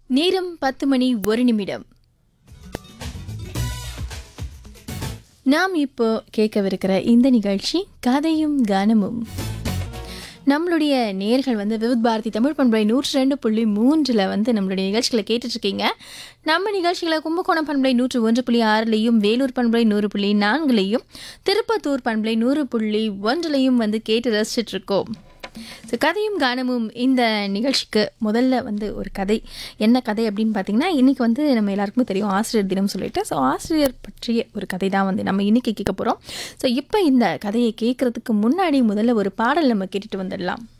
நேரம் பத்து மணி ஒரு நிமிடம் நாம் இப்போ கேட்கவிருக்கிற இந்த நிகழ்ச்சி கதையும் கானமும் நம்மளுடைய நேர்கள் வந்து விவித் பாரதி தமிழ் பண்பலை நூற்றி ரெண்டு புள்ளி மூன்றில் வந்து நம்மளுடைய நிகழ்ச்சிகளை கேட்டுட்ருக்கீங்க நம்ம நிகழ்ச்சிகளை கும்பகோணம் பண்பலை நூற்று ஒன்று புள்ளி ஆறுலையும் வேலூர் பண்பலை நூறு புள்ளி நான்குலையும் திருப்பத்தூர் பண்பலை நூறு புள்ளி ஒன்றுலையும் வந்து கேட்டு ரசிச்சிட்டு இருக்கோம் ஸோ கதையும் கானமும் இந்த நிகழ்ச்சிக்கு முதல்ல வந்து ஒரு கதை என்ன கதை அப்படின்னு பார்த்தீங்கன்னா இன்றைக்கி வந்து நம்ம எல்லாருக்குமே தெரியும் ஆசிரியர் தினம் சொல்லிட்டு ஸோ ஆசிரியர் பற்றிய ஒரு கதை தான் வந்து நம்ம இன்றைக்கி கேட்க போகிறோம் ஸோ இப்போ இந்த கதையை கேட்குறதுக்கு முன்னாடி முதல்ல ஒரு பாடல் நம்ம கேட்டுட்டு வந்துடலாம்